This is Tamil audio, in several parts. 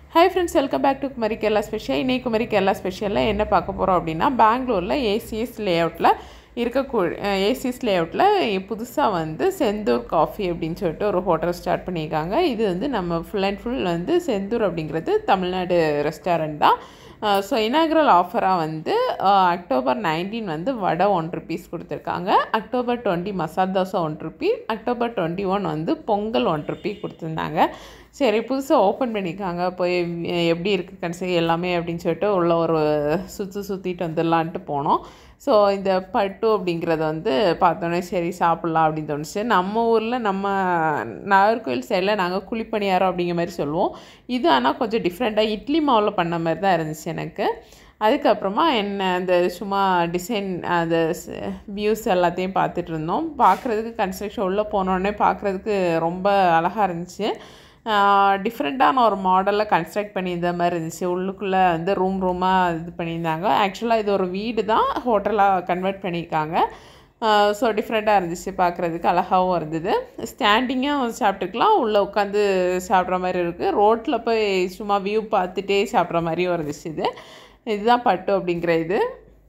hi friends welcome back to Kumari Kerala special இன்னைக்கு குமரி கேரளா ஸ்பெஷலில் என்ன பார்க்க போகிறோம் அப்படின்னா பெங்களூரில் ஏசிஎஸ் லேஅவுட்டில் இருக்கக்கூ ஏசிஎஸ் லேஅவுட்டில் புதுசாக வந்து செந்தூர் காஃபி அப்படின்னு சொல்லிட்டு ஒரு ஹோட்டல் ஸ்டார்ட் பண்ணியிருக்காங்க இது வந்து நம்ம ஃபுல் அண்ட் ஃபுல் வந்து செந்தூர் அப்படிங்கிறது தமிழ்நாடு ரெஸ்டாரண்ட் தான் ஸோ இனாக்ரல் ஆஃபராக வந்து அக்டோபர் நைன்டீன் வந்து வடை ஒன் ருபீஸ் கொடுத்துருக்காங்க October twenty masal dosa one rupee October twenty one வந்து பொங்கல் ஒன் ருபி கொடுத்துருந்தாங்க சரி புதுசாக ஓப்பன் பண்ணியிருக்காங்க போய் எப்படி இருக்குது கடைசி எல்லாமே அப்படின்னு சொல்லிட்டு உள்ள ஒரு சுற்றி சுற்றிட்டு வந்துடலான்ட்டு போனோம் ஸோ இந்த பட்டு அப்படிங்கிறத வந்து பார்த்தோன்னே சரி சாப்பிட்லாம் அப்படின்னு தோணுச்சு நம்ம ஊரில் நம்ம நாகர்கோவில் சைடில் நாங்கள் குழிப்பணியாரம் அப்படிங்கிற மாதிரி சொல்லுவோம் இது ஆனால் கொஞ்சம் டிஃப்ரெண்ட்டாக இட்லி மாவில் பண்ண மாதிரி தான் இருந்துச்சு எனக்கு அதுக்கப்புறமா என்ன அந்த சும்மா டிசைன் அந்த வியூஸ் எல்லாத்தையும் பார்த்துட்டு இருந்தோம் பார்க்குறதுக்கு கன்ஸ்ட்ரக்ஷன் உள்ளே போனோடனே பார்க்குறதுக்கு ரொம்ப அழகாக இருந்துச்சு டிஃப்ரெண்ட்டான ஒரு மாடலில் கன்ஸ்ட்ரக்ட் பண்ணியிருந்த மாதிரி இருந்துச்சு உள்ளுக்குள்ளே வந்து ரூம் ரூமாக இது பண்ணியிருந்தாங்க ஆக்சுவலாக இது ஒரு வீடு தான் ஹோட்டலாக கன்வெர்ட் பண்ணியிருக்காங்க ஸோ டிஃப்ரெண்ட்டாக இருந்துச்சு பார்க்குறதுக்கு அழகாகவும் இருந்தது ஸ்டாண்டிங்காக சாப்பிட்டுக்கலாம் உள்ளே உட்காந்து சாப்பிட்ற மாதிரி இருக்குது ரோட்டில் போய் சும்மா வியூ பார்த்துட்டே சாப்பிட்ற மாதிரியும் இருந்துச்சு இது இதுதான் பட்டு அப்படிங்கிற இது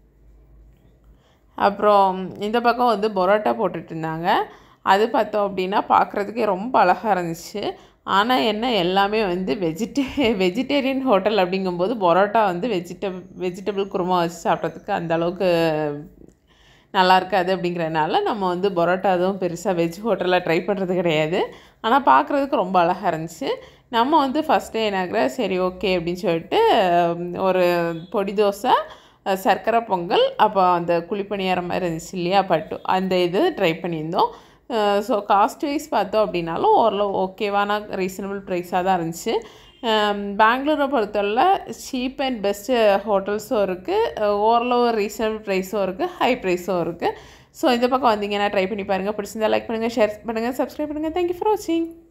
அப்புறம் இந்த பக்கம் வந்து பரோட்டா போட்டுட்டு இருந்தாங்க அது பார்த்தோம் அப்படின்னா பார்க்குறதுக்கே ரொம்ப அழகாக இருந்துச்சு ஆனால் என்ன எல்லாமே வந்து வெஜிடே வெஜிடேரியன் ஹோட்டல் அப்படிங்கும்போது பரோட்டா வந்து வெஜிடப் வெஜிடபிள் குருமா வச்சு சாப்பிட்றதுக்கு அந்த அளவுக்கு நல்லா இருக்காது அப்படிங்கிறதுனால நம்ம வந்து பரோட்டா அதுவும் பெருசாக வெஜ் ஹோட்டலில் ட்ரை பண்ணுறது கிடையாது ஆனால் பார்க்குறதுக்கு ரொம்ப அழகாக இருந்துச்சு நம்ம வந்து ஃபஸ்ட்டே என்னாகிற சரி ஓகே அப்படின்னு சொல்லிட்டு ஒரு பொடி தோசை சர்க்கரை பொங்கல் அப்போ அந்த குழிப்பணியாரம் மாதிரி இருந்துச்சு இல்லையா பட்டு அந்த இது ட்ரை பண்ணியிருந்தோம் ஸோ காஸ்ட் வைஸ் பார்த்தோம் அப்படின்னாலும் ஓரளவு ஓகேவான ரீசனபிள் ப்ரைஸாக தான் இருந்துச்சு பெங்களூரை பொறுத்தவரை சீப் அண்ட் பெஸ்ட்டு ஹோட்டல்ஸும் இருக்குது ஓரளவு ரீசனபிள் ப்ரைஸும் இருக்குது ஹை ப்ரைஸும் இருக்குது ஸோ இந்த பக்கம் வந்தீங்கன்னா ட்ரை பண்ணி பாருங்கள் பிடிச்சிருந்தா லைக் பண்ணுங்கள் ஷேர் பண்ணுங்கள் சப்ஸ்கிரைப் பண்ணுங்கள் தேங்க்யூ ஃபார் வாட்சிங்